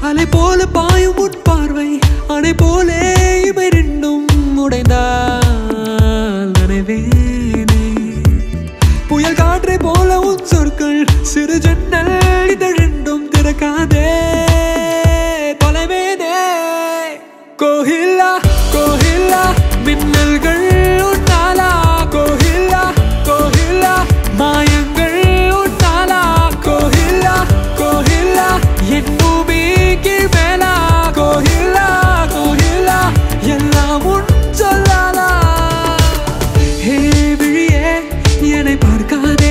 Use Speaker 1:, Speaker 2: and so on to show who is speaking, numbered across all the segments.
Speaker 1: அலை போல பாயும் உன் பார்வை அணை போலே இவை ரெண்டும் உடைந்தால் நனைவேனே புயல் காற்றை போல உன் சொற்கள் சிறு ஜன்னல் இதழெண்டும் திறக்காதே தொலைவேனே கோகிலா கோகிலா மின்னல்கள் உன்னாலா கோகிலா கோகிலா மாயங்கள் உன்னாலா கோகிலா கோகிலா என் பூமி கீழ் மேலா கோகிலா கோகிலா எல்லாம் உன் சொல்லாலா ஹே விழியே என்னை பார்க்காதே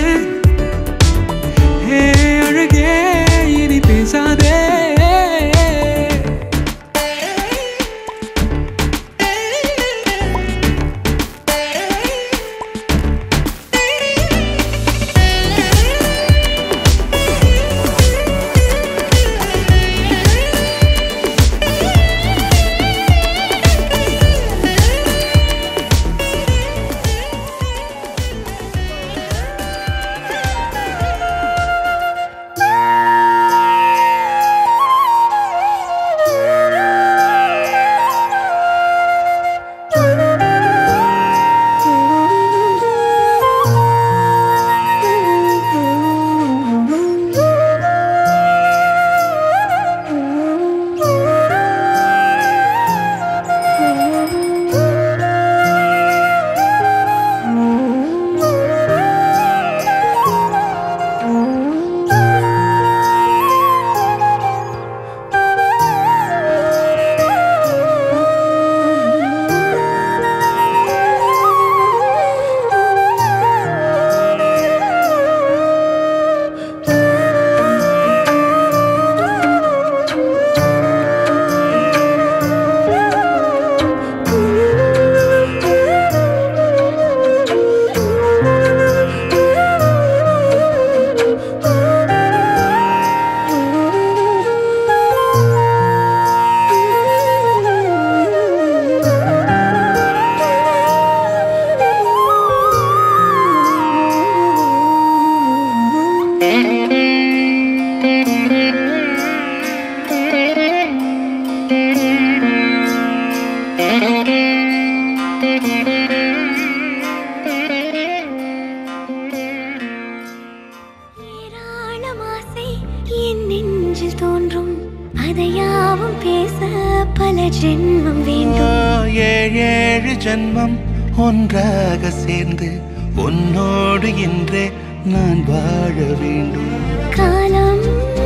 Speaker 1: ஹே அழகே இனி பேசாதே
Speaker 2: ஏராளம் ஆசை என் நெஞ்சில் தோன்றும் அதையாவும் பேச பல ஜென்மம் வேண்டும்
Speaker 3: ஏழேழு ஜன்மம் ஒன்றாக சேர்ந்து உன்னோடு இன்றே நான் வாழ வேண்டும்
Speaker 2: காலம்